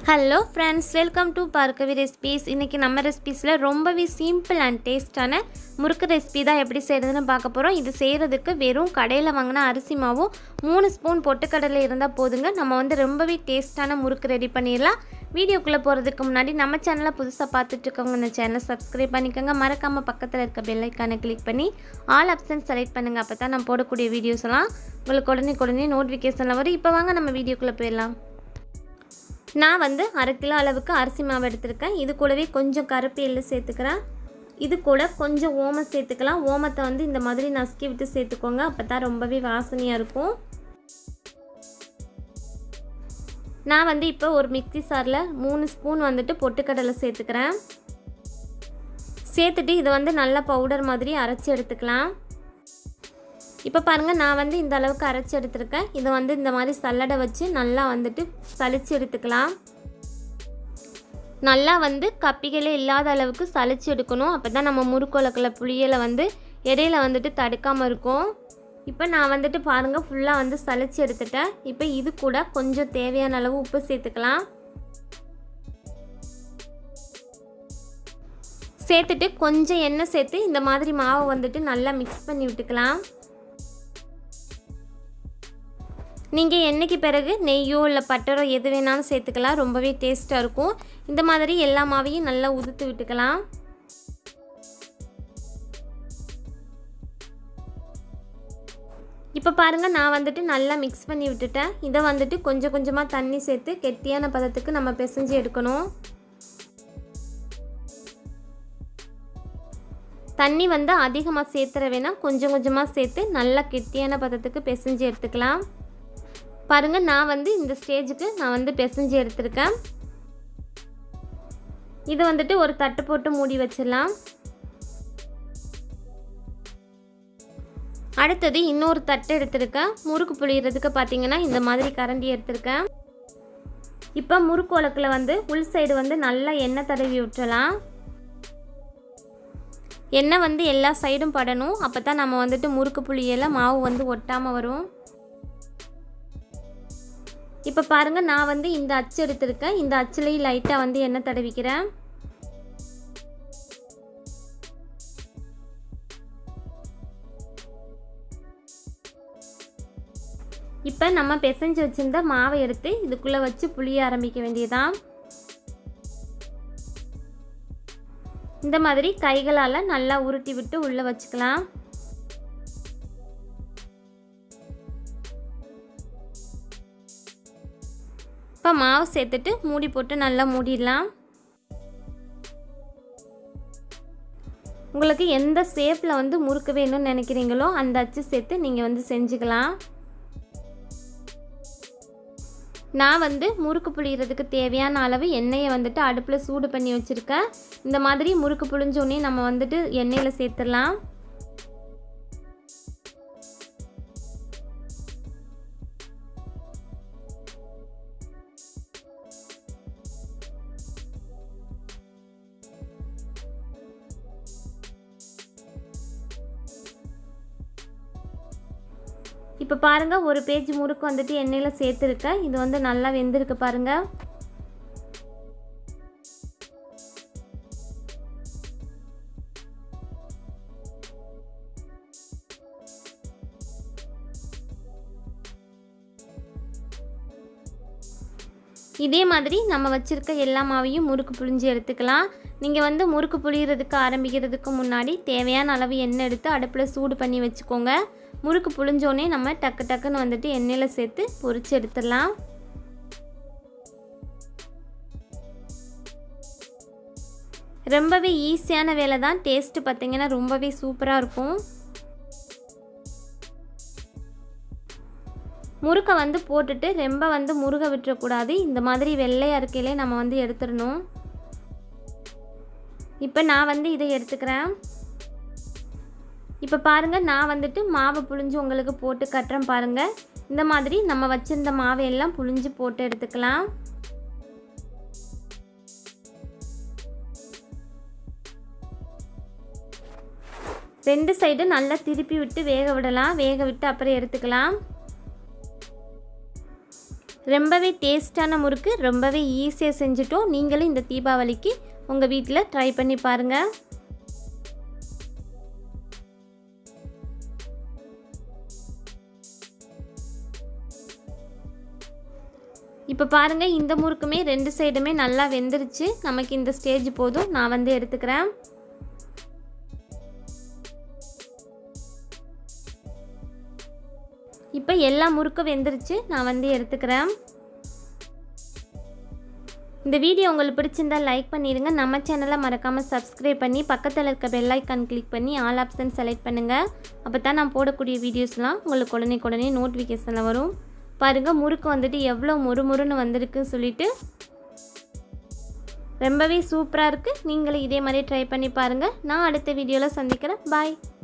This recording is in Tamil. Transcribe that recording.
hello friends welcome to Bhargavi recipes இன்றைக்கி நம்ம ரெசிபீஸில் ரொம்பவே சிம்பிள் அண்ட் டேஸ்டான முறுக்கு ரெசிபி தான் எப்படி செய்கிறதுன்னு பார்க்க போகிறோம் இது செய்கிறதுக்கு வெறும் கடையில் வாங்கின அரிசி மாவும் மூணு ஸ்பூன் பொட்டுக்கடலை இருந்தால் போதுங்க நம்ம வந்து ரொம்பவே டேஸ்டான முறுக்கு ரெடி பண்ணிடலாம் வீடியோக்குள்ளே போகிறதுக்கு முன்னாடி நம்ம சேனலை புதுசாக பார்த்துட்டு இருக்கவங்க இந்த சேனலை சப்ஸ்கிரைப் பண்ணிக்கோங்க மறக்காமல் பக்கத்தில் இருக்க பெல் ஐக்கானை கிளிக் பண்ணி ஆல் ஆப்ஷன் செலக்ட் பண்ணுங்கள் அப்போ தான் நான் போடக்கூடிய வீடியோஸ் எல்லாம் உங்களுக்கு உடனே உடனே நோட்டிஃபிகேஷனில் வரும் இப்போ வாங்க நம்ம வீடியோக்குள்ளே போயிடலாம் நான் வந்து அரை கிலோ அளவுக்கு அரிசி மாவு எடுத்திருக்கேன் இது கூடவே கொஞ்சம் கருப்பு எள்ளு சேர்த்துக்கிறேன் இது கூட கொஞ்சம் ஓமம் சேர்த்துக்கலாம் ஓமத்தை வந்து இந்த மாதிரி நசுக்கி விட்டு சேர்த்துக்கோங்க அப்போ தான் ரொம்பவே வாசனையாக இருக்கும் நான் வந்து இப்போ ஒரு மிக்ஸி சாரில் மூணு ஸ்பூன் வந்துட்டு பொட்டுக்கடலை சேர்த்துக்கிறேன் சேர்த்துட்டு இதை வந்து நல்லா பவுடர் மாதிரி அரைச்சி எடுத்துக்கலாம் இப்போ பாருங்கள் நான் வந்து இந்த அளவுக்கு அரைச்சி எடுத்திருக்கேன் இதை வந்து இந்த மாதிரி சல்லடை வச்சு நல்லா வந்துட்டு சலிச்சு எடுத்துக்கலாம் நல்லா வந்து கப்பிகளே இல்லாத அளவுக்கு சலிச்சு எடுக்கணும் அப்போ தான் நம்ம முறுக்குலக்கில் புளியலை வந்து இடையில வந்துட்டு தடுக்காமல் இருக்கும் இப்போ நான் வந்துட்டு பாருங்கள் ஃபுல்லாக வந்து சலிச்சு எடுத்துட்டேன் இப்போ இது கூட கொஞ்சம் தேவையான அளவு உப்பு சேர்த்துக்கலாம் சேர்த்துட்டு கொஞ்சம் எண்ணெய் சேர்த்து இந்த மாதிரி மாவை வந்துட்டு நல்லா மிக்ஸ் பண்ணி விட்டுக்கலாம் நீங்கள் எண்ணெய்க்கு பிறகு நெய்யோ இல்லை பட்டரோ எது வேணாலும் சேர்த்துக்கலாம் ரொம்பவே டேஸ்ட்டாக இருக்கும் இந்த மாதிரி எல்லா மாவையும் நல்லா உதுத்து விட்டுக்கலாம் இப்போ பாருங்கள் நான் வந்துட்டு நல்லா மிக்ஸ் பண்ணி விட்டுட்டேன் இதை வந்துட்டு கொஞ்சம் கொஞ்சமாக தண்ணி சேர்த்து கெட்டியான பதத்துக்கு நம்ம பிசைஞ்சு எடுக்கணும் தண்ணி வந்து அதிகமாக சேர்த்துற வேணாம் கொஞ்சம் கொஞ்சமாக சேர்த்து நல்லா கெட்டியான பதத்துக்கு பிசைஞ்சு எடுத்துக்கலாம் பாருங்கள் நான் வந்து இந்த ஸ்டேஜுக்கு நான் வந்து பிசைஞ்சு எடுத்திருக்கேன் இது வந்துட்டு ஒரு தட்டு போட்டு மூடி வச்சிடலாம் அடுத்தது இன்னொரு தட்டு எடுத்திருக்கேன் முறுக்கு புளியறதுக்கு பார்த்தீங்கன்னா இந்த மாதிரி கரண்டி எடுத்திருக்கேன் இப்போ முறுக்கு உலக்கில் வந்து உள் சைடு வந்து நல்லா எண்ணெய் தடவி விட்டுறலாம் எண்ணெய் வந்து எல்லா சைடும் படணும் அப்போ தான் நம்ம வந்துட்டு முறுக்கு புளியெல்லாம் மாவு வந்து ஒட்டாமல் வரும் இப்போ பாருங்கள் நான் வந்து இந்த அச்சு எடுத்திருக்கேன் இந்த அச்சுலேயும் லைட்டாக வந்து எண்ணெய் தடவிக்கிறேன் இப்போ நம்ம பிசைஞ்சு வச்சுருந்த மாவை எடுத்து இதுக்குள்ளே வச்சு புளிய ஆரம்பிக்க வேண்டியதான் இந்த மாதிரி கைகளால் நல்லா உருட்டி விட்டு உள்ளே வச்சுக்கலாம் இப்போ மாவு சேர்த்துட்டு மூடி போட்டு நல்லா மூடிடலாம் உங்களுக்கு எந்த ஷேப்பில் வந்து முறுக்கு வேணும்னு நினைக்கிறீங்களோ அந்த அச்சு சேர்த்து நீங்கள் வந்து செஞ்சுக்கலாம் நான் வந்து முறுக்கு புளியறதுக்கு தேவையான அளவு எண்ணெயை வந்துட்டு அடுப்பில் சூடு பண்ணி வச்சுருக்கேன் இந்த மாதிரி முறுக்கு புளிஞ்சோடனே நம்ம வந்துட்டு எண்ணெயில் சேர்த்துடலாம் இப்போ பாருங்கள் ஒரு பேஜ் முறுக்கு வந்துட்டு எண்ணெயில் சேர்த்துருக்கேன் இது வந்து நல்லா வெந்திருக்கு பாருங்கள் இதே மாதிரி நம்ம வச்சுருக்க எல்லா மாவையும் முறுக்கு புழிஞ்சு எடுத்துக்கலாம் நீங்கள் வந்து முறுக்கு புளியறதுக்கு ஆரம்பிக்கிறதுக்கு முன்னாடி தேவையான அளவு எண்ணெய் எடுத்து அடுப்பில் சூடு பண்ணி வச்சுக்கோங்க முறுக்கு புழிஞ்சோடனே நம்ம டக்கு டக்குன்னு வந்துட்டு எண்ணெயில் சேர்த்து பொரித்து எடுத்துடலாம் ரொம்பவே ஈஸியான வேலை தான் டேஸ்ட்டு பார்த்திங்கன்னா ரொம்பவே சூப்பராக இருக்கும் முறுக்கை வந்து போட்டுட்டு ரொம்ப வந்து முருக விட்டுறக்கூடாது இந்த மாதிரி வெள்ளையாக இருக்கையிலே நம்ம வந்து எடுத்துடணும் இப்போ நான் வந்து இதை எடுத்துக்கிறேன் இப்போ பாருங்கள் நான் வந்துட்டு மாவை புழிஞ்சு உங்களுக்கு போட்டு கட்டுறேன் பாருங்கள் இந்த மாதிரி நம்ம வச்சுருந்த மாவை எல்லாம் புழிஞ்சு போட்டு எடுத்துக்கலாம் ரெண்டு சைடு நல்லா திருப்பி விட்டு வேக விடலாம் வேக விட்டு அப்புறம் எடுத்துக்கலாம் ரொம்பவே டேஸ்டான முறுக்கு ரொம்பவே ஈஸியாக செஞ்சுட்டோம் நீங்களும் இந்த தீபாவளிக்கு உங்கள் வீட்டில் ட்ரை பண்ணி பாருங்கள் இப்போ பாருங்கள் இந்த முறுக்குமே ரெண்டு சைடுமே நல்லா வெந்துருச்சு நமக்கு இந்த ஸ்டேஜ் போதும் நான் வந்து எடுத்துக்கிறேன் இப்போ எல்லா முறுக்கும் வெந்துருச்சு நான் வந்து எடுத்துக்கிறேன் இந்த வீடியோ உங்களுக்கு பிடிச்சிருந்தா லைக் பண்ணிடுங்க நம்ம சேனலை மறக்காமல் சப்ஸ்கிரைப் பண்ணி பக்கத்தில் இருக்க பெல் ஐக்கான் கிளிக் பண்ணி ஆல் ஆப்ஷன் செலக்ட் பண்ணுங்கள் அப்போ தான் நான் போடக்கூடிய வீடியோஸ்லாம் உங்களுக்கு உடனே உடனே நோட்டிஃபிகேஷனில் வரும் பாருங்கள் முறுக்கு வந்துட்டு எவ்வளோ முறுமுறுன்னு வந்திருக்குன்னு சொல்லிட்டு ரொம்பவே சூப்பராக இருக்குது நீங்களும் இதே மாதிரி ட்ரை பண்ணி பாருங்கள் நான் அடுத்த வீடியோவில் சந்திக்கிறேன் பாய்